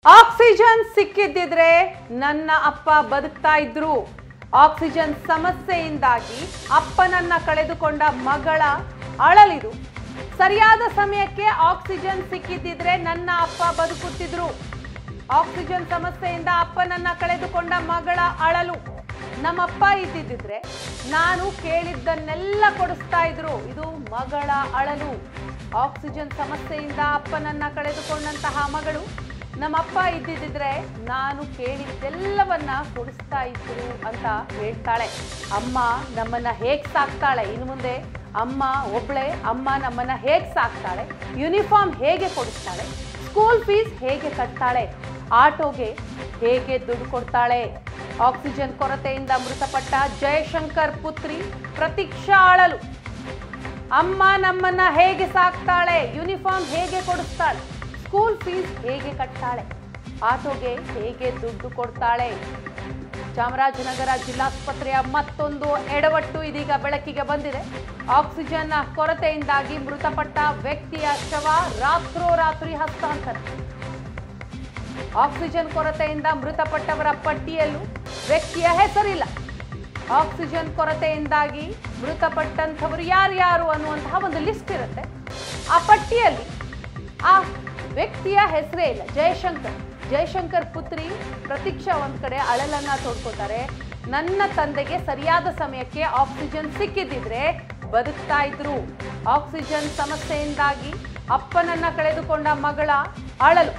Oxygen ಸಿಕ್ಕಿದ್ದಿದ್ರೆ ನನ್ನ ಅಪ್ಪ ಬದುಕ್ತಾ ಇದ್ರು ಆಕ್ಸಿಜನ್ ಸಮಸ್ಯೆಯಿಂದಾಗಿ ಅಪ್ಪನನ್ನ ಕಳೆದುಕೊಂಡ ಮಗಳ ಅಳಲಿದು ಸರಿಯಾದ ಸಮಯಕ್ಕೆ ಆಕ್ಸಿಜನ್ ಸಿಕ್ಕಿದ್ದಿದ್ರೆ ನನ್ನ ಅಪ್ಪ ಬದುಕುತ್ತಿದ್ರು ಆಕ್ಸಿಜನ್ ಸಮಸ್ಯೆಯಿಂದ ಅಪ್ಪನನ್ನ ಕಳೆದುಕೊಂಡ ಮಗಳ ಅಳಲು ನಮ್ಮಪ್ಪ ಇದ್ದಿದ್ದಿದ್ರೆ ನಾನು ಕೇಳಿದ್ದನ್ನೆಲ್ಲ ಕೊಡಿಸ್ತಾ ಇದ್ರು ಇದು ಮಗಳ ಅಳಲು ಆಕ್ಸಿಜನ್ ಸಮಸ್ಯೆಯಿಂದ ಅಪ್ಪನನ್ನ ಕಳೆದುಕೊಂಡಂತಹ ಮಗಳು ನಮ್ಮಪ್ಪ ಇದ್ದಿದ್ದಿದ್ರೆ ನಾನು ಕೇಳಿದ್ದೆಲ್ಲವನ್ನ ಕೊಡಿಸ್ತಾ ಇದ್ರು ಅಂತ ಹೇಳ್ತಾಳೆ ಅಮ್ಮ ನಮ್ಮನ್ನ ಹೇಗ್ ಸಾಕ್ತಾಳೆ ಇನ್ನು ಮುಂದೆ ಅಮ್ಮ ಒಬ್ಳೆ ಅಮ್ಮ ನಮ್ಮನ್ನ ಹೇಗ್ ಸಾಕ್ತಾಳೆ ಯೂನಿಫಾರ್ಮ್ ಹೇಗೆ ಕೊಡಿಸ್ತಾಳೆ ಸ್ಕೂಲ್ ಫೀಸ್ ಹೇಗೆ ಕಟ್ತಾಳೆ ಆಟೋಗೆ ಹೇಗೆ ದುಡ್ಡು ಕೊಡ್ತಾಳೆ ಆಕ್ಸಿಜನ್ ಕೊರತೆಯಿಂದ ಮೃತಪಟ್ಟ ಜಯಶಂಕರ್ ಪುತ್ರಿ ಪ್ರತೀಕ್ಷಾ ಅಳಲು ಅಮ್ಮ ನಮ್ಮನ್ನ ಹೇಗೆ ಸಾಕ್ತಾಳೆ ಯೂನಿಫಾರ್ಮ್ ಹೇಗೆ ಕೊಡಿಸ್ತಾಳೆ ಸ್ಕೂಲ್ ಫೀಸ್ ಹೇಗೆ ಕಟ್ತಾಳೆ ಆಟೋಗೆ ಹೇಗೆ ದುಡ್ಡು ಕೊಡ್ತಾಳೆ ಚಾಮರಾಜನಗರ ಜಿಲ್ಲಾಸ್ಪತ್ರೆಯ ಮತ್ತೊಂದು ಎಡವಟ್ಟು ಇದೀಗ ಬೆಳಕಿಗೆ ಬಂದಿದೆ ಆಕ್ಸಿಜನ್ ಕೊರತೆಯಿಂದಾಗಿ ಮೃತಪಟ್ಟ ವ್ಯಕ್ತಿಯ ಶವ ರಾತ್ರೋರಾತ್ರಿ ಹಸ್ತಾಂತರ ಆಕ್ಸಿಜನ್ ಕೊರತೆಯಿಂದ ಮೃತಪಟ್ಟವರ ಪಟ್ಟಿಯಲ್ಲೂ ವ್ಯಕ್ತಿಯ ಹೆಸರಿಲ್ಲ ಆಕ್ಸಿಜನ್ ಕೊರತೆಯಿಂದಾಗಿ ಮೃತಪಟ್ಟಂಥವರು ಯಾರ್ಯಾರು ಅನ್ನುವಂತಹ ಒಂದು ಲಿಸ್ಟ್ ಇರುತ್ತೆ ಆ ಪಟ್ಟಿಯಲ್ಲಿ ಆ ವ್ಯಕ್ತಿಯ ಹೆಸರೇ ಇಲ್ಲ ಜಯಶಂಕರ್ ಜಯಶಂಕರ್ ಪುತ್ರಿ ಪ್ರತೀಕ್ಷಾ ಒಂದ್ ಕಡೆ ಅಳಲನ್ನ ತೋಡ್ಕೋತಾರೆ ನನ್ನ ತಂದೆಗೆ ಸರಿಯಾದ ಸಮಯಕ್ಕೆ ಆಕ್ಸಿಜನ್ ಸಿಕ್ಕಿದ್ದಿದ್ರೆ ಬದುಕ್ತಾ ಇದ್ರು ಆಕ್ಸಿಜನ್ ಸಮಸ್ಯೆಯಿಂದಾಗಿ ಅಪ್ಪನನ್ನ ಕಳೆದುಕೊಂಡ ಮಗಳ ಅಳಲು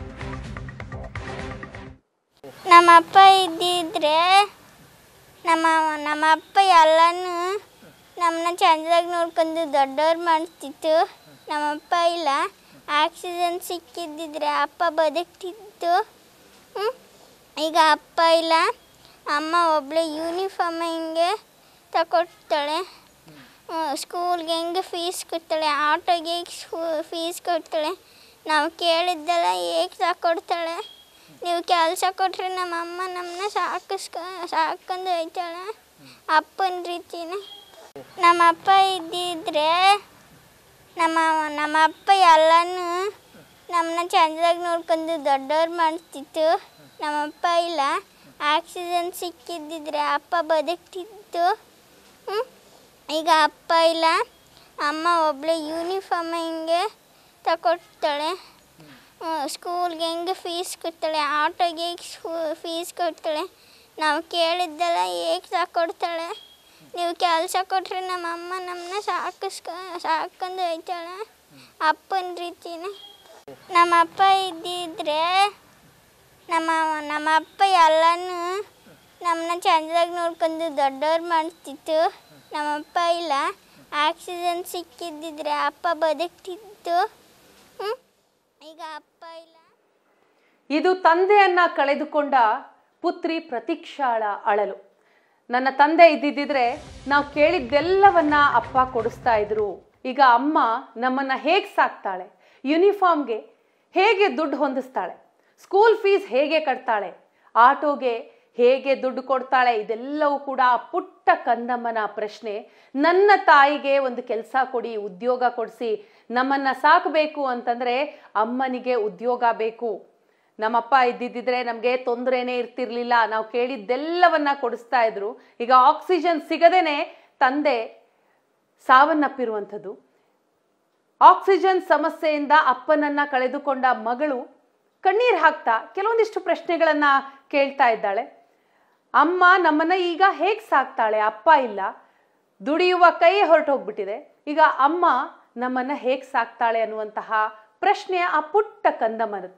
ನಮ್ಮಪ್ಪ ಇದ್ದಿದ್ರೆ ನಮ್ಮ ನಮ್ಮಪ್ಪ ಎಲ್ಲನೂ ನಮ್ಮನ್ನ ಚಂದದಾಗ ನೋಡ್ಕೊಂಡು ದೊಡ್ಡವ್ರು ಮಾಡ್ತಿತ್ತು ನಮ್ಮಪ್ಪ ಇಲ್ಲ ಆಕ್ಸಿಜನ್ ಸಿಕ್ಕಿದ್ದಿದ್ರೆ ಅಪ್ಪ ಬದುಕ್ತಿತ್ತು ಹ್ಮ್? ಈಗ ಅಪ್ಪ ಇಲ್ಲ ಅಮ್ಮ ಒಬ್ಳು ಯೂನಿಫಾರ್ಮ್ ಹಿಂಗೆ ತಕೊಡ್ತಾಳೆ ಸ್ಕೂಲ್ಗೆ ಹೆಂಗೆ ಫೀಸ್ ಕೊಡ್ತಾಳೆ ಆಟೋಗೆ ಫೀಸ್ ಕೊಡ್ತಾಳೆ ನಾವು ಕೇಳಿದ್ದೆಲ್ಲ ಹೇಗೆ ತಕೊಡ್ತಾಳೆ ನೀವು ಕೆಲಸ ಕೊಟ್ಟರೆ ನಮ್ಮ ಅಮ್ಮ ನಮ್ಮನ್ನ ಸಾಕಿಸ್ಕ ಸಾಕೊಂಡು ಹೋಯ್ತಾಳೆ ಅಪ್ಪನ ರೀತಿನೇ ನಮ್ಮ ಅಪ್ಪ ಇದ್ದಿದ್ರೆ ನಮ್ಮ ನಮ್ಮ ಅಪ್ಪ ಎಲ್ಲನೂ ನಮ್ಮನ್ನ ಚಂದದಾಗ ನೋಡ್ಕೊಂಡು ದೊಡ್ಡವ್ರು ಮಾಡ್ತಿತ್ತು ನಮ್ಮಪ್ಪ ಇಲ್ಲ ಆಕ್ಸಿಜನ್ ಸಿಕ್ಕಿದ್ದಿದ್ರೆ ಅಪ್ಪ ಬದುಕ್ತಿತ್ತು ಹ್ಮ್? ಈಗ ಅಪ್ಪ ಇಲ್ಲ ಅಮ್ಮ ಒಬ್ಳು ಯೂನಿಫಾರ್ಮ್ ಹಿಂಗೆ ತಕೊಡ್ತಾಳೆ ಸ್ಕೂಲ್ಗೆ ಹೆಂಗೆ ಫೀಸ್ ಕೊಡ್ತಾಳೆ ಆಟೋಗೆ ಫೀಸ್ ಕೊಡ್ತಾಳೆ ನಾವು ಕೇಳಿದ್ದೆಲ್ಲ ಹೇಗೆ ತಕೊಡ್ತಾಳೆ ನೀವು ಕೆಲಸ ಕೊಟ್ಟರೆ ನಮ್ಮ ಅಮ್ಮ ನಮ್ಮನ್ನ ಸಾಕಿಸ್ಕ ಸಾಕೊಂಡು ಹೋಯ್ತಾಳೆ ಅಪ್ಪನ ರೀತಿನೇ ನಮ್ಮ ಅಪ್ಪ ಇದ್ದಿದ್ರೆ ನಮ್ಮ ನಮ್ಮ ಅಪ್ಪ ಎಲ್ಲನೂ ನಮ್ಮನ್ನ ಚಂದದಾಗ ನೋಡ್ಕೊಂಡು ದೊಡ್ಡವ್ರು ಮಾಡ್ತಿತ್ತು ನಮ್ಮಪ್ಪ ಇಲ್ಲ ಆಕ್ಸಿಜನ್ ಸಿಕ್ಕಿದ್ದಿದ್ರೆ ಅಪ್ಪ ಬದುಕ್ತಿತ್ತು ಹ್ಮ್? ಈಗ ಅಪ್ಪ ಇಲ್ಲ ಇದು ತಂದೆಯನ್ನ ಕಳೆದುಕೊಂಡ ಪುತ್ರಿ ಪ್ರತೀಕ್ಷಾಳ ಅಳಲು ನನ್ನ ತಂದೆ ಇದ್ದಿದ್ದಿದ್ರೆ ನಾವು ಕೇಳಿದ್ದೆಲ್ಲವನ್ನ ಅಪ್ಪ ಕೊಡಿಸ್ತಾ ಇದ್ರು ಈಗ ಅಮ್ಮ ನಮ್ಮನ್ನ ಹೇಗೆ ಸಾಕ್ತಾಳೆ ಯೂನಿಫಾರ್ಮ್ಗೆ ಹೇಗೆ ದುಡ್ಡು ಹೊಂದಿಸ್ತಾಳೆ ಸ್ಕೂಲ್ ಫೀಸ್ ಹೇಗೆ ಕಟ್ತಾಳೆ ಆಟೋಗೆ ಹೇಗೆ ದುಡ್ಡು ಕೊಡ್ತಾಳೆ ಇದೆಲ್ಲವೂ ಕೂಡ ಆ ಪುಟ್ಟ ಕಂದಮ್ಮನ ಪ್ರಶ್ನೆ ನನ್ನ ತಾಯಿಗೆ ಒಂದು ಕೆಲಸ ಕೊಡಿ ಉದ್ಯೋಗ ಕೊಡಿಸಿ ನಮ್ಮನ್ನ ಸಾಕಬೇಕು ಅಂತಂದ್ರೆ ಅಮ್ಮನಿಗೆ ಉದ್ಯೋಗ ಬೇಕು ನಮ್ಮಪ್ಪ ಇದ್ದಿದ್ದಿದ್ರೆ ನಮಗೆ ತೊಂದರೆನೇ ಇರ್ತಿರ್ಲಿಲ್ಲ ನಾವು ಕೇಳಿದ್ದೆಲ್ಲವನ್ನ ಕೊಡಿಸ್ತಾ ಇದ್ರು ಈಗ ಆಕ್ಸಿಜನ್ ಸಿಗದೇನೆ ತಂದೆ ಸಾವನ್ನಪ್ಪಿರುವಂಥದ್ದು ಆಕ್ಸಿಜನ್ ಸಮಸ್ಯೆಯಿಂದ ಅಪ್ಪನನ್ನ ಕಳೆದುಕೊಂಡ ಮಗಳು ಕಣ್ಣೀರ್ ಹಾಕ್ತಾ ಕೆಲವೊಂದಿಷ್ಟು ಪ್ರಶ್ನೆಗಳನ್ನ ಕೇಳ್ತಾ ಇದ್ದಾಳೆ ಅಮ್ಮ ನಮ್ಮನ್ನ ಈಗ ಹೇಗ್ ಸಾಕ್ತಾಳೆ ಅಪ್ಪ ಇಲ್ಲ ದುಡಿಯುವ ಕೈ ಹೊರಟೋಗ್ಬಿಟ್ಟಿದೆ ಈಗ ಅಮ್ಮ ನಮ್ಮನ್ನ ಹೇಗ್ ಸಾಕ್ತಾಳೆ ಅನ್ನುವಂತಹ ಪ್ರಶ್ನೆ ಆ ಪುಟ್ಟ ಕಂದಮ್ಮನದ್ದು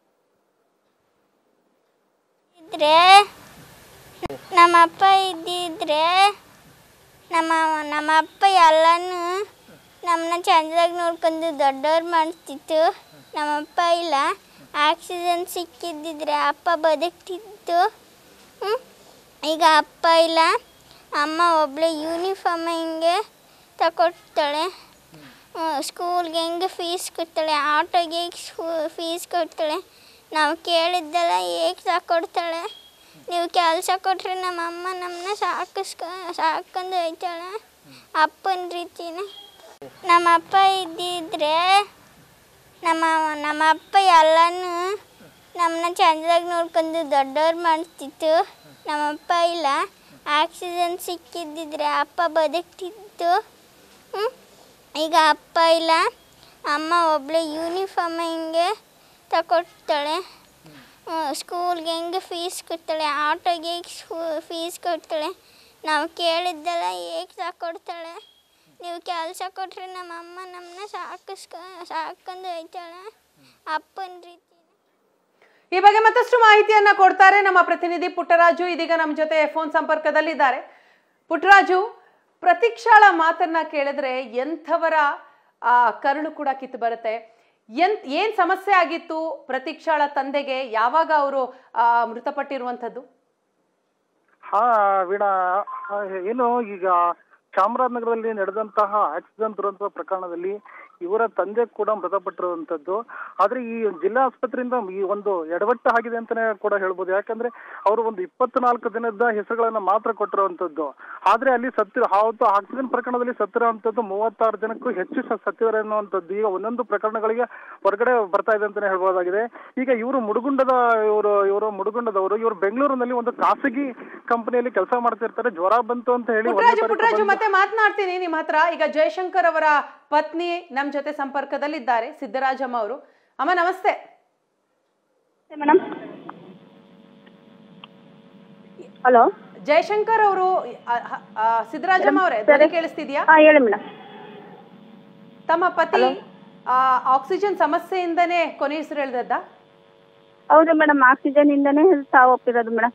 ಇದ್ರೆ ನಮ್ಮಪ್ಪ ಇದ್ದಿದ್ರೆ ನಮ್ಮ ನಮ್ಮಪ್ಪ ಎಲ್ಲನೂ ನಮ್ಮನ್ನ ಚಂದದಾಗ ನೋಡ್ಕೊಂಡು ದೊಡ್ಡವ್ರು ಮಾಡ್ತಿತ್ತು ನಮ್ಮಪ್ಪ ಇಲ್ಲ ಆಕ್ಸಿಜನ್ ಸಿಕ್ಕಿದ್ದಿದ್ರೆ ಅಪ್ಪ ಬದುಕ್ತಿತ್ತು ಹ್ಮ್? ಈಗ ಅಪ್ಪ ಇಲ್ಲ ಅಮ್ಮ ಒಬ್ಳು ಯೂನಿಫಾರ್ಮ್ ಹಿಂಗೆ ತಕೊಡ್ತಾಳೆ ಸ್ಕೂಲ್ಗೆ ಹೆಂಗೆ ಫೀಸ್ ಕೊಡ್ತಾಳೆ ಆಟೋಗೆ ಫೀಸ್ ಕೊಡ್ತಾಳೆ ನಾವು ಕೇಳಿದ್ದೆಲ್ಲ ಹೇಗೆ ತಕೊಡ್ತಾಳೆ ನೀವು ಕೆಲಸ ಕೊಟ್ಟರೆ ನಮ್ಮ ಅಮ್ಮ ನಮ್ಮನ್ನ ಸಾಕಿಸ್ಕ ಸಾಕೊಂಡು ಹೋಯ್ತಾಳೆ ಅಪ್ಪನ ರೀತಿನೇ ನಮ್ಮ ಅಪ್ಪ ಇದ್ದಿದ್ರೆ ನಮ್ಮ ನಮ್ಮ ಅಪ್ಪ ಎಲ್ಲನೂ ನಮ್ಮನ್ನ ಚಂದದಾಗ ನೋಡ್ಕೊಂಡು ದೊಡ್ಡವ್ರು ಮಾಡ್ತಿತ್ತು ನಮ್ಮಪ್ಪ ಇಲ್ಲ ಆಕ್ಸಿಜನ್ ಸಿಕ್ಕಿದ್ದಿದ್ರೆ ಅಪ್ಪ ಬದುಕ್ತಿತ್ತು ಹ್ಮ್? ಈಗ ಅಪ್ಪ ಇಲ್ಲ ಅಮ್ಮ ಒಬ್ಳು ಯೂನಿಫಾರ್ಮ್ ಹಿಂಗೆ ತಕೊಡ್ತಾಳೆ ಸ್ಕೂಲ್ಗೆ ಹೆಂಗೆ ಫೀಸ್ ಕೊಡ್ತಾಳೆ ಆಟೋಗೆ ಸ್ಕೂ ಫೀಸ್ ಕೊಡ್ತಾಳೆ ನಾವು ಕೇಳಿದ್ದೆಲ್ಲ ಹೇಗೆ ತಕೊಡ್ತಾಳೆ ನೀವು ಕೆಲಸ ಕೊಟ್ಟರೆ ನಮ್ಮ ಅಮ್ಮ ನಮ್ಮನ್ನ ಸಾಕಿಸ್ಕೊ ಸಾಕೊಂಡು ಹೋಯ್ತಾಳೆ ಅಪ್ಪನ ರೀತಿ ಈ ಬಗ್ಗೆ ಮತ್ತಷ್ಟು ಮಾಹಿತಿಯನ್ನ ಕೊಡ್ತಾರೆ ನಮ್ಮ ಪ್ರತಿನಿಧಿ ಪುಟ್ಟರಾಜು ಇದೀಗ ನಮ್ಮ ಜೊತೆ ಫೋನ್ ಸಂಪರ್ಕದಲ್ಲಿದ್ದಾರೆ ಪುಟ್ಟರಾಜು ಪ್ರತೀಕ್ಷಾಳ ಮಾತನ್ನ ಕೇಳಿದ್ರೆ ಎಂಥವರ ಆ, ಕರುಳು ಕೂಡ ಕಿತ್ತು ಬರುತ್ತೆ ಎಂತ್ ಏನ್ ಸಮಸ್ಯೆ ಆಗಿತ್ತು ಪ್ರತೀಕ್ಷಾಳ ತಂದೆಗೆ ಯಾವಾಗ ಅವರು ಮೃತಪಟ್ಟಿರುವಂಥದ್ದು ಹಾ ವೀಣಾ ಆ, ಏನು ಈಗ ಚಾಮರಾಜನಗರದಲ್ಲಿ ನಡೆದಂತಹ ಆಕ್ಸಿಡೆಂಟ್ ದುರಂತ ಪ್ರಕರಣದಲ್ಲಿ ಇವರ ತಂದೆ ಕೂಡ ಮೃತಪಟ್ಟಿರುವಂತದ್ದು ಆದ್ರೆ ಈ ಜಿಲ್ಲಾ ಆಸ್ಪತ್ರೆಯಿಂದ ಈ ಒಂದು ಎಡವಟ್ಟು ಆಗಿದೆ ಅಂತಾನೆ ಕೂಡ ಹೇಳ್ಬೋದು ಯಾಕಂದ್ರೆ ಅವರು ಒಂದು ಇಪ್ಪತ್ನಾಲ್ಕು ದಿನದ ಹೆಸರುಗಳನ್ನ ಮಾತ್ರ ಕೊಟ್ಟಿರುವಂತದ್ದು ಆದ್ರೆ ಅಲ್ಲಿ ಸತ್ತಿರ ಅವತ್ತು ಆಕ್ಸಿಡೆಂಟ್ ಪ್ರಕರಣದಲ್ಲಿ ಸತ್ತಿರುವಂತದ್ದು ಮೂವತ್ತಾರು ಜನಕ್ಕೂ ಹೆಚ್ಚು ಸ- ಸತ್ತಿದ್ದಾರೆ ಅನ್ನುವಂಥದ್ದು ಈಗ ಒಂದೊಂದು ಪ್ರಕರಣಗಳಿಗೆ ಹೊರಗಡೆ ಬರ್ತಾ ಇದೆ ಅಂತಾನೆ ಹೇಳ್ಬೋದಾಗಿದೆ ಈಗ ಇವರು ಮುಡುಗುಂಡದ ಇವರು ಇವರು ಮುಡುಗುಂಡದವರು ಇವರು ಬೆಂಗಳೂರಿನಲ್ಲಿ ಒಂದು ಖಾಸಗಿ ಕಂಪನಿಯಲ್ಲಿ ಕೆಲಸ ಮಾಡ್ತಿರ್ತಾರೆ ಜ್ವರ ಬಂತು ಅಂತ ಹೇಳಿ ಒಂದನೇ ಪುಟ್ಟರಾಜು ತಾರೀಕು ಪುಟ್ಟರಾಜು ಬಂದು- ಮತ್ತೆ ಮಾತನಾಡ್ತೀನಿ ನಿಮ್ಮ ಹತ್ರ ಈಗ ಜಯಶಂಕರ್ ಅವರ ಪತ್ನಿ ನಮ್ಮ ಜೊತೆ ಸಂಪರ್ಕದಲ್ಲಿದ್ದಾರೆ ಸಿದ್ದರಾಜಮ್ಮ ಅವರು ಅಮ್ಮ ನಮಸ್ತೆ ಮೇಡಮ್ ಹಲೋ ಜಯಶಂಕರ್ ಅವರು ಸಿದ್ದರಾಜಮ್ಮ ಅವರೇ ಧ್ವನಿ ಕೇಳಿಸ್ತಿದ್ಯಾ ಹಾಂ ಹೇಳಿ ಮೇಡಮ್ ತಮ್ಮ ಪತಿ ಆ, ಆಕ್ಸಿಜನ್ ಸಮಸ್ಯೆಯಿಂದನೇ ಕೊನೆ ಹೆಸರು ಹೇಳ್ದದ್ದ ಹೌದು ಮೇಡಮ್ ಆಕ್ಸಿಜನ್ ಇಂದನೇ ಸಾವಪ್ಪಿರೋದು ಮೇಡಮ್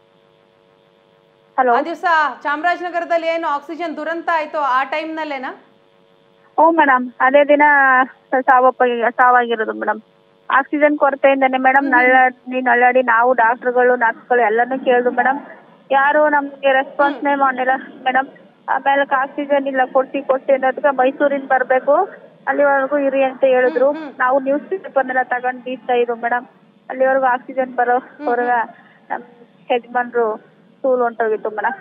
ಹಲೋ ಆ ದಿವಸ ಚಾಮರಾಜನಗರದಲ್ಲಿ ಏನು ಆಕ್ಸಿಜನ್ ದುರಂತ ಆಯ್ತು ಆ ಟೈಮ್ನಲ್ಲೇನಾ ಹ್ಞೂ ಮೇಡಮ್ ಅದೇ ದಿನ ಸಾವಪ್ಪ ಸಾವಾಗಿರೋದು ಮೇಡಮ್ ಆಕ್ಸಿಜನ್ ಕೊರತೆಯಿಂದನೇ ಮೇಡಮ್ ನಳ್ಳಾಡಿ ನಳ್ಳಾಡಿ ನಾವು ಡಾಕ್ಟರ್ಗಳು ನರ್ಸ್ಗಳು ಎಲ್ಲನೂ ಕೇಳಿದ್ರು ಮೇಡಮ್ ಯಾರು ನಮಗೆ ರೆಸ್ಪಾನ್ಸ್ನೇ ಮಾಡಿಲ್ಲ ಮೇಡಮ್ ಆಮೇಲೆ ಆಕ್ಸಿಜನ್ ಇಲ್ಲ ಕೊಡ್ಸಿ ಕೊಡ್ಸಿ ಅನ್ನೋದಕ್ಕೆ ಮೈಸೂರಿಂದ ಬರಬೇಕು ಅಲ್ಲಿವರೆಗೂ ಇರಿ ಅಂತ ಹೇಳಿದ್ರು ನಾವು ನ್ಯೂಸ್ ಪೇಪರ್ನೆಲ್ಲ ತಗೊಂಡು ಬೀಸ್ತಾ ಇದ್ರು ಮೇಡಮ್ ಅಲ್ಲಿವರೆಗೂ ಆಕ್ಸಿಜನ್ ಬರೋ ಹೊರಗ ನಮ್ಮ ಯಜಮಾನ್ರು ಸ್ಕೂಲ್ ಹೊಂಟೋಗಿತ್ತು ಮೇಡಮ್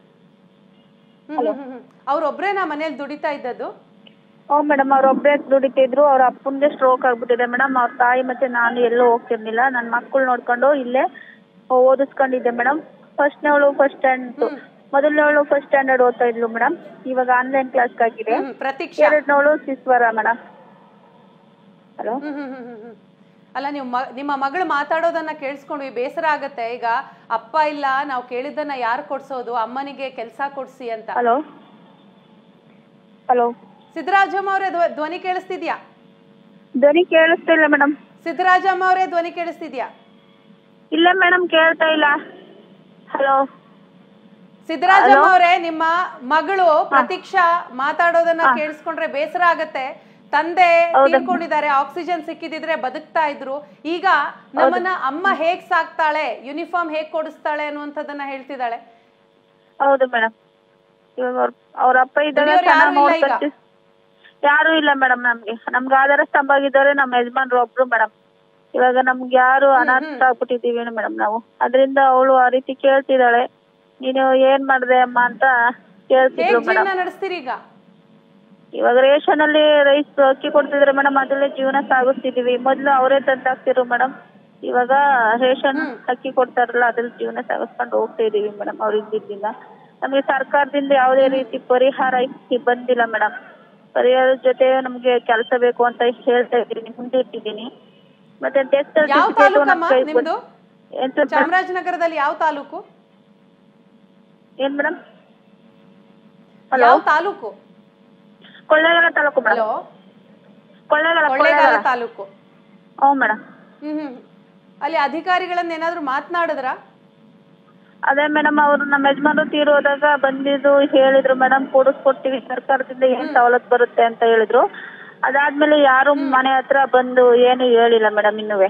ಅವ್ರೊಬ್ರೇನಾ ಮನೇಲಿ ದುಡಿತಾ ಇದ್ದದ್ದು ಹ್ಞೂ ಮೇಡಮ್ ಅವ್ರ ಒಬ್ಬರೇ ದುಡಿತಿದ್ರು ಅವ್ರ ಅಪ್ಪಂಗೆ ಸ್ಟ್ರೋಕ್ ಆಗ್ಬಿಟ್ಟಿದೆ ಮೇಡಮ್ ಅವ್ರ ತಾಯಿ ಮತ್ತೆ ನಾನು ಎಲ್ಲೂ ಹೋಗ್ತಿರ್ಲಿಲ್ಲ ನನ್ನ ಮಕ್ಕಳು ನೋಡ್ಕೊಂಡು ಇಲ್ಲೇ ಓದಿಸ್ಕೊಂಡಿದ್ದೆ ಮೇಡಮ್ ಫಸ್ಟ್ನವಳು ಫಸ್ಟ್ ಸ್ಟ್ಯಾಂಡ್ ಮೊದಲನೇವಳು ಫಸ್ಟ್ ಸ್ಟ್ಯಾಂಡರ್ಡ್ ಓದ್ತಾ ಇದ್ಲು ಮೇಡಮ್ ಇವಾಗ ಆನ್ಲೈನ್ ಕ್ಲಾಸ್ ಆಗಿದೆ ಹ್ಮ್, ಪ್ರತೀಕ್ಷಾ ಎರಡನೇವಳು ಶಿಸ್ವರ ಮೇಡಮ್ ಹಲೋ ಹ್ಮ್, ಹ್ಮ್, ಹ್ಮ್, ಹ್ಮ್, ಹ್ಮ್. ಅಲ್ಲ ನೀವು ಮ- ನಿಮ್ಮ ಮಗಳು ಮಾತಾಡೋದನ್ನ ಕೇಳಿಸ್ಕೊಂಡ್ವಿ ಬೇಸರ ಆಗತ್ತೆ ಈಗ ಅಪ್ಪ ಇಲ್ಲ ನಾವು ಕೇಳಿದ್ದನ್ನ ಯಾರು ಕೊಡ್ಸೋದು ಅಮ್ಮನಿಗೆ ಕೆಲಸ ಕೊಡ್ಸಿ ಅಂತ ಹಲೋ ಹಲೋ ಸಿದ್ದರಾಜಮ್ಮ ಅವರೇ ಧ್ವನಿ ಕೇಳಿಸ್ತಿದ್ಯಾ ಧ್ವನಿ ಕೇಳಿಸ್ತಿಲ್ಲ ಮೇಡಮ್ ಸಿದ್ದರಾಜಮ್ಮ ಅವರೇ ಧ್ವನಿ ಕೇಳಿಸ್ತಿದ್ಯಾ ಇಲ್ಲ ಮೇಡಮ್ ಕೇಳ್ತಾ ಇಲ್ಲ ಹಲೋ ಸಿದ್ದರಾಜಮ್ಮ ಅವರೇ ನಿಮ್ಮ ಮಗಳು ಪ್ರತೀಕ್ಷಾ ಮಾತಾಡೋದನ್ನ ಕೇಳಿಸ್ಕೊಂಡ್ರೆ ಬೇಸರ ಆಗತ್ತೆ ತಂದೆ ತೀರ್ಕೊಂಡಿದ್ದಾರೆ ಆಕ್ಸಿಜನ್ ಸಿಕ್ಕಿದಿದ್ರೆ ಬದುಕ್ತಾ ಇದ್ರು ಈಗ ನಮ್ಮನ್ನ ಅಮ್ಮ ಹೇಗ್ ಸಾಕ್ತಾಳೆ ಯೂನಿಫಾರ್ಮ್ ಹೇಗ್ ಕೊಡಿಸ್ತಾಳೆ ಅನ್ನುವಂಥದ್ದನ್ನ ಹೇಳ್ತಿದ್ದಾಳೆ ಹೌದು ಮೇಡಮ್ ಇವಾಗ ಅವ್ರ ಅವ್ರ ಅಪ್ಪ ಇದ್ದಾರೆ ದುಡಿಯೋರು ಯಾರೂ ಚೆನ್ನಾಗಿ ಇಲ್ಲ ಈಗ? ನೋಡ್ಕೊಳ್ತಿ ಯಾರು ಇಲ್ಲ ಮೇಡಮ್ ನಮ್ಗೆ ನಮ್ಗೆ ಆಧಾರ ಸ್ತಂಭ ಆಗಿದ್ದಾರೆ ನಮ್ಮ ಯಜಮಾನ್ರು ಒಬ್ರು ಮೇಡಮ್ ಇವಾಗ ನಮ್ಗೆ ಯಾರು ಅನಾಥ ಆಗ್ಬಿಟ್ಟಿದೀವಿ ಮೇಡಮ್ ನಾವು ಅದರಿಂದ ಅವಳು ಆ ರೀತಿ ಕೇಳ್ತಿದ್ದಾಳೆ ನೀನು ಏನ್ ಮಾಡ್ದೆ ಅಮ್ಮ ಅಂತ ಕೇಳ್ತಿದ್ರು ಹೇಗ್ ಮೇಡಮ್ ಜೀವನ ನಡೆಸ್ತೀರಿ ಈಗ ಇವಾಗ ರೇಷನ್ ಅಲ್ಲಿ ರೈಸ್ ಅಕ್ಕಿ ಕೊಡ್ತಿದ್ರೆ ಮೇಡಮ್ ಅದ್ರಲ್ಲೇ ಜೀವನ ಸಾಗಿಸ್ತಿದೀವಿ ಮೊದ್ಲು ಅವರೇ ತಂದಾಕ್ತಿರು ಮೇಡಮ್ ಇವಾಗ ರೇಷನ್ ಅಕ್ಕಿ ಕೊಡ್ತಾರಲ್ಲ ಅದ್ರಲ್ಲಿ ಜೀವನ ಸಾಗಿಸ್ಕೊಂಡು ಹೋಗ್ತಾ ಇದೀವಿ ಮೇಡಮ್ ಅವ್ರ ಇದ್ದಿದ್ದಿಂದ ನಮಗೆ ಸರ್ಕಾರದಿಂದ ಯಾವುದೇ ರೀತಿ ಪರಿಹಾರ ಇ- ಬಂದಿಲ್ಲ ಮೇಡಮ್ ಪರಿಹಾರದ ಜೊತೆ ನಮ್ಗೆ ಕೆಲಸ ಬೇಕು ಅಂತ ಹೇಳ್ತಾ ಇದ್ದೀನಿ ಮುಂದೆ ಇಟ್ಟಿದ್ದೀನಿ ಮತ್ತೆ ಡೆತ್ ಯಾವ ತಾಲೂಕಮ್ಮ ನಿಮ್ದು ಏನ್ ಸರ್ ಚಾಮರಾಜನಗರದಲ್ಲಿ ಯಾವ ತಾಲೂಕು ಏನ್ ಮೇಡಮ್ ಹಲೋ ಯಾವ ತಾಲೂಕು ಕೊಳ್ಳೇಗಾಲ ತಾಲೂಕು ಮೇಡಮ್ ಹಲೋ ಕೊಳ್ಳೇಗಾಲ ಕೊಳ್ಳೇಗಾಲ ಕೊಳ್ಳೇಗಾಲ ತಾಲೂಕು ಹ್ಞೂ ಮೇಡಮ್ ಹ್ಮ್ ಹ್ಮ್ ಅಲ್ಲಿ ಅಧಿಕಾರಿಗಳನ್ನ ಏನಾದ್ರು ಮಾತನಾಡಿದ್ರ ಅದೇ ಮೇಡಮ್ ಅವರು ನಮ್ಮ ಯಜಮಾನರು ತೀರೋದಾಗ ಬಂದಿದ್ದು ಹೇಳಿದ್ರು ಮೇಡಮ್ ಕೊಡಿಸ್ಕೊಡ್ತೀವಿ ಸರ್ಕಾರದಿಂದ ಏನ್ ಸವಲತ್ತು ಬರುತ್ತೆ ಅಂತ ಹೇಳಿದ್ರು ಅದಾದ್ಮೇಲೆ ಯಾರು ಮನೆ ಹತ್ರ ಬಂದು ಏನು ಹೇಳಿಲ್ಲ ಮೇಡಮ್ ಇನ್ನುವೆ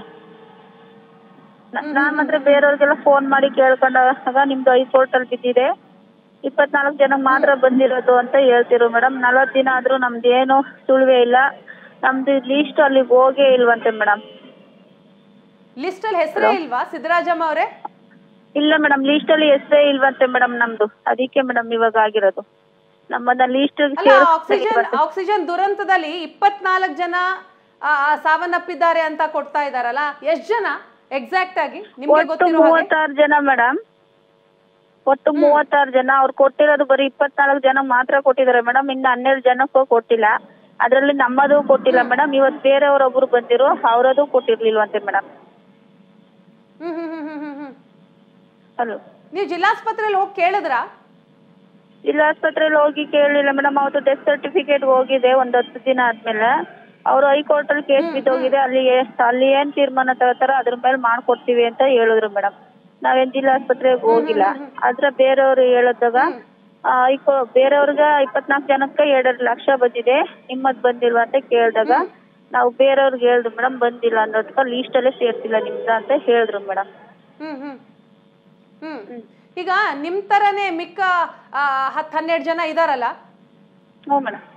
ನ- ನಾನ್ ಮಾತ್ರ ಬೇರೆಯವ್ರಿಗೆಲ್ಲ ಫೋನ್ ಮಾಡಿ ಕೇಳ್ಕೊಂಡಾಗ ನಿಮ್ದು ಹೈಕೋರ್ಟ್ ಅಲ್ಲಿ ಬಿದ್ದಿದೆ ಇಪ್ಪತ್ನಾಲ್ಕು ಜನಕ್ಕೆ ಮಾತ್ರ ಬಂದಿರೋದು ಅಂತ ಹೇಳ್ತಿರು ಮೇಡಮ್ ನಲವತ್ತು ದಿನ ಆದ್ರೂ ನಮ್ದು ಏನು ಸುಳಿವೇ ಇಲ್ಲ ನಮ್ದು ಲೀಸ್ಟ್ ಅಲ್ಲಿ ಹೋಗೇ ಇಲ್ವಂತೆ ಮೇಡಮ್ ಲಿಸ್ಟ್ ಅಲ್ಲಿ ಹೆಸರೇ ಇಲ್ವಾ ಸಿದ್ದರಾಜಮ್ಮ ಅವರೇ ಇಲ್ಲ ಮೇಡಮ್ ಲೀಸ್ಟ್ ಅಲ್ಲಿ ಹೆಸರೇ ಇಲ್ವಂತೆ ಮೇಡಮ್ ನಮ್ದು ಅದಕ್ಕೆ ಮೇಡಮ್ ಇವಾಗ ಆಗಿರೋದು ನಮ್ಮನ್ನ ಲೀಸ್ಟ್ ಅಲ್ಲ ಆಕ್ಸಿಜನ್ ಆಕ್ಸಿಜನ್ ದುರಂತದಲ್ಲಿ ಇಪ್ಪತ್ನಾಲ್ಕು ಜನ ಆ, ಆ, ಸಾವನ್ನಪ್ಪಿದ್ದಾರೆ ಅಂತ ಕೊಡ್ತಾ ಇದಾರಲ್ಲ ಎಷ್ಟ್ ಜನ ಎಕ್ಸಾಕ್ಟ್ ಆಗಿ ನಿಮ್ಗೆ ಒಟ್ಟು ಗೊತ್ತಿರೋ ಹಾಗೆ ಮೂವತ್ತಾರು ಜನ ಮೇಡಮ್ ಒಟ್ಟು ಮೂವತ್ತಾರು ಜನ ಅವ್ರು ಕೊಟ್ಟಿರೋದು ಬರೀ ಇಪ್ಪತ್ನಾಲ್ಕು ಜನ ಮಾತ್ರ ಕೊಟ್ಟಿದ್ದಾರೆ ಮೇಡಮ್ ಇನ್ನು ಹನ್ನೆರಡು ಜನಕ್ಕೂ ಕೊಟ್ಟಿಲ್ಲ ಅದರಲ್ಲಿ ನಮ್ಮದು ಕೊಟ್ಟಿಲ್ಲ ಮೇಡಮ್ ಇವತ್ತು ಬೇರೆಯವರೊಬ್ರು ಬಂದಿರು ಅವರದು ಕೊಟ್ಟಿರ್ಲಿಲ್ವಂತೆ ಮೇಡಮ್ ಹ್ಮ್ ಹ್ಮ್ ಹ್ಮ್ ಹ್ಮ್ ಹ್ಮ್ ಹ್ಮ್ ಹಲೋ ನೀವು ಜಿಲ್ಲಾಸ್ಪತ್ರೆಯಲ್ಲಿ ಹೋಗಿ ಕೇಳಿದ್ರಾ ಜಿಲ್ಲಾಸ್ಪತ್ರೆಯಲ್ಲಿ ಹೋಗಿ ಕೇಳಲಿಲ್ಲ ಮೇಡಮ್ ಅವತ್ತು ಡೆತ್ ಸರ್ಟಿಫಿಕೇಟ್ ಹೋಗಿದೆ ಒಂದ್ ಹತ್ತು ದಿನ ಆದ್ಮೇಲೆ ಅವರು ಹೈಕೋರ್ಟ್ ಅಲ್ಲಿ ಕೇಸ್ ಬಿದ್ದೋಗಿದೆ ಅಲ್ಲಿ ಏ- ಅಲ್ಲಿ ಏನ್ ತೀರ್ಮಾನ ತಗೋತಾರ ಅದ್ರ ಮೇಲೆ ಮಾಡ್ಕೊಡ್ತೀವಿ ಅಂತ ಹೇಳಿದ್ರು ಮೇಡಮ್ ನಾವೇನ್ ಜಿಲ್ಲಾಸ್ಪತ್ರೆಗೆ ಹೋಗಿಲ್ಲ ಆದ್ರೆ ಬೇರೆಯವ್ರು ಹೇಳಿದಾಗ ಆ, ಹೈಕೋ ಬೇರೆಯವ್ರಿಗೆ ಇಪ್ಪತ್ನಾಲ್ಕು ಜನಕ್ಕೆ ಎರಡೆರಡು ಲಕ್ಷ ಬಂದಿದೆ ನಿಮ್ಮದ್ ಬಂದಿಲ್ವಾ ಅಂತ ಕೇಳಿದಾಗ ನಾವು ಬೇರೆಯವ್ರಿಗೆ ಹೇಳಿದ್ರು ಮೇಡಮ್ ಬಂದಿಲ್ಲ ಅನ್ನೋದಕ್ಕೆ ಲೀಸ್ಟ್ ಅಲ್ಲೇ ಸೇರ್ಸಿಲ್ಲ ನಿಮ್ದ ಅಂತ ಹೇಳಿದ್ರು ಮೇಡಮ್ ಹ್ಮ್ ಹ್ಮ್ ಹ್ಮ್ ಈಗ ನಿಮ್ ತರನೇ ಮಿಕ್ಕ ಆ, ಹತ್ ಹನ್ನೆರಡು ಜನ ಇದಾರಲ್ಲ ಹ್ಞೂ ಮೇಡಮ್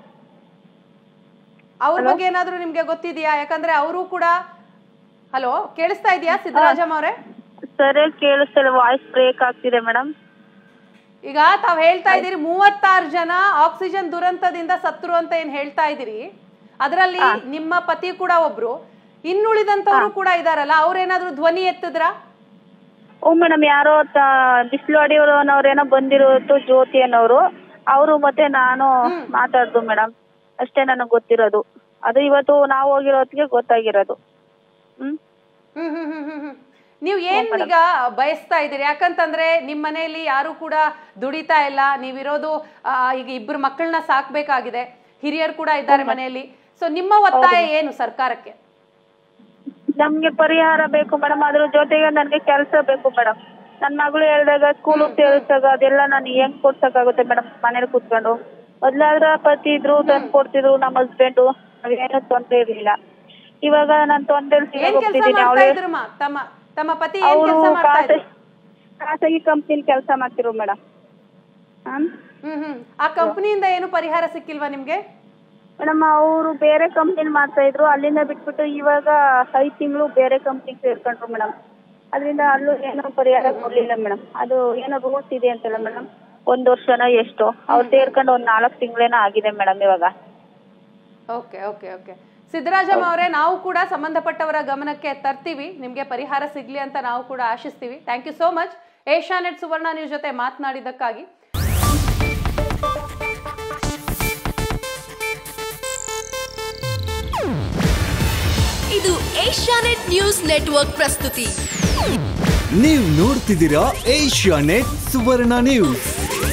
ಅವ್ರ ಬಗ್ಗೆ ಏನಾದ್ರೂ ನಿಮ್ಗೆ ಗೊತ್ತಿದ್ಯಾ ಯಾಕಂದ್ರೆ ಅವರು ಕೂಡ ಹಲೋ ಕೇಳಿಸ್ತಾ ಇದೆಯಾ ಸಿದ್ದರಾಜಮ್ಮ ಅವರೇ ಸರಿಯಾಗಿ ಕೇಳಿಸ್ತಿಲ್ಲ ವಾಯ್ಸ್ ಬ್ರೇಕ್ ಆಗ್ತಿದೆ ಮೇಡಮ್ ಈಗ ತಾವ್ ಹೇಳ್ತಾ ಇದ್ದೀರಿ ಮೂವತ್ತಾರು ಜನ ಆಕ್ಸಿಜನ್ ದುರಂತದಿಂದ ಸತ್ರು ಅಂತ ಏನ್ ಹೇಳ್ತಾ ಇದ್ದೀರಿ ಅದರಲ್ಲಿ ನಿಮ್ಮ ಪತಿ ಕೂಡ ಒಬ್ರು ಇನ್ನುಳಿದಂತವ್ರು ಕೂಡ ಇದಾರಲ್ಲ ಅವ್ರೇನಾದ್ರೂ ಧ್ವನಿ ಎತ್ತಿದ್ರ ಹ್ಞೂ ಮೇಡಮ್ ಯಾರೋ ಬಿಸಿಲುವಾಡಿಯವರು ಅನ್ನೋರೇನೋ ಬಂದಿರೋದು ಜ್ಯೋತಿ ಅನ್ನೋರು ಅವರು ಮತ್ತೆ ನಾನು ಮಾತಾಡ್ದು ಮೇಡಮ್ ಅಷ್ಟೇ ನನಗೆ ಗೊತ್ತಿರೋದು ಅದು ಇವತ್ತು ನಾವು ಹೋಗಿರೋ ಹೊತ್ತಿಗೆ ಗೊತ್ತಾಗಿರೋದು ಹ್ಮ್ ಹ್ಮ್ ಹ್ಮ್ ಹ್ಮ್ ಹ್ಮ್ ಹ್ಮ್. ನೀವು ಏನ್ ಈಗ ಬಯಸ್ತಾ ಇದ್ದೀರಿ ಯಾಕಂತಂದ್ರೆ ನಿಮ್ ಮನೆಯಲ್ಲಿ ಯಾರು ಕೂಡ ದುಡಿತಾ ಇಲ್ಲ ನೀವಿರೋದು ಆ, ಈಗ ಇಬ್ರು ಮಕ್ಕಳನ್ನ ಸಾಕ್ಬೇಕಾಗಿದೆ ಹಿರಿಯರು ಕೂಡ ಇದ್ದಾರೆ ಮನೆಯಲ್ಲಿ ಸೊ ನಿಮ್ಮ ಒತ್ತಾಯ ಏನು ಸರ್ಕಾರಕ್ಕೆ ನಮ್ಗೆ ಪರಿಹಾರ ಬೇಕು ಮೇಡಮ್ ಅದ್ರ ಜೊತೆಗೆ ನನಗೆ ಕೆಲಸ ಬೇಕು ಮೇಡಮ್ ನನ್ನ ಮಗಳು ಹೇಳಿದಾಗ ಸ್ಕೂಲ್ ಸೇರಿಸಾಗ ಅದೆಲ್ಲ ನಾನು ಹೆಂಗ್ ಕೊಡ್ಸಕ್ಕಾಗುತ್ತೆ ಮೇಡಮ್ ಮನೇಲಿ ಕೂತ್ಕೊಂಡು ಮೊದ್ಲಾದ್ರ ಪತಿ ಇದ್ರು ತಂದು ಕೊಡ್ತಿದ್ರು ನಮ್ಮ ಹಸ್ಬೆಂಡು ನಾವೇನು ತೊಂದ್ರೆ ಇರ್ಲಿಲ್ಲ ಇವಾಗ ನಾನು ತೊಂದ್ರೆ ಏನ್ ಕೆಲಸ ಹೋಗ್ತಿದ್ದೀನಿ ಮಾಡ್ತಾ ಅವಳೇ ಇದ್ರು ತಮ್ಮ ತಮ್ಮ ಪತಿ ಏನ್ ಅವರು ಕೆಲಸ ಮಾಡ್ತಾ ಇದ್ರು ಖಾಸಗಿ ಕಂಪ್ನಿಲಿ ಕೆಲಸ ಮಾಡ್ತಿರೋ ಮೇಡಮ್ ಹ್ಮ್ ಹ್ಮ್ ಆ ಕಂಪನಿಯಿಂದ ಏನು ಪರಿಹಾರ ಸಿಕ್ಕಿಲ್ವಾ ನಿಮ್ಗೆ ಮೇಡಮ್ ಅವರು ಬೇರೆ ಕಂಪ್ನಿಲಿ ಮಾಡ್ತಾ ಇದ್ರು ಅಲ್ಲಿಂದ ಬಿಟ್ಬಿಟ್ಟು ಇವಾಗ ಐದು ತಿಂಗಳು ಬೇರೆ ಕಂಪ್ನಿಗೆ ಸೇರ್ಕೊಂಡ್ರು ಮೇಡಮ್ ಅದರಿಂದ ಅಲ್ಲೂ ಏನೋ ಪರಿಹಾರ ಕೊಡ್ಲಿಲ್ಲ ಮೇಡಮ್ ಅದು ಏನೋ ರೂಲ್ಸ್ ಇದೆ ಅಂತಲ್ಲ ಮೇಡಮ್ ಒಂದ್ ವರ್ಷನೋ ಎಷ್ಟು ಅವ್ರು ಸೇರ್ಕೊಂಡು ಒಂದ್ ನಾಲ್ಕು ತಿಂಗಳೇನೋ ಆಗಿದೆ ಮೇಡಮ್ ಇವಾಗ ಓಕೆ ಓಕೆ ಓಕೆ ಸಿದ್ದರಾಜಮ್ಮ ಅವರೇ ನಾವು ಕೂಡ ಸಂಬಂಧಪಟ್ಟವರ ಗಮನಕ್ಕೆ ತರ್ತೀವಿ ನಿಮ್ಗೆ ಪರಿಹಾರ ಸಿಗ್ಲಿ ಅಂತ ನಾವು ಕೂಡ ಆಶಿಸ್ತೀವಿ thank you so much Asianet Suvarna news ಜೊತೆ ಮಾತನಾಡಿದ್ದಕ್ಕಾಗಿ ಇದು ಏಷ್ಯಾನೆಟ್ ನ್ಯೂಸ್ ನೆಟ್ವರ್ಕ್ ಪ್ರಸ್ತುತಿ ನೀವು ನೋಡ್ತಿದ್ದೀರಾ ಏಷ್ಯಾ ನೆಟ್ ಸುವರ್ಣ ನ್ಯೂಸ್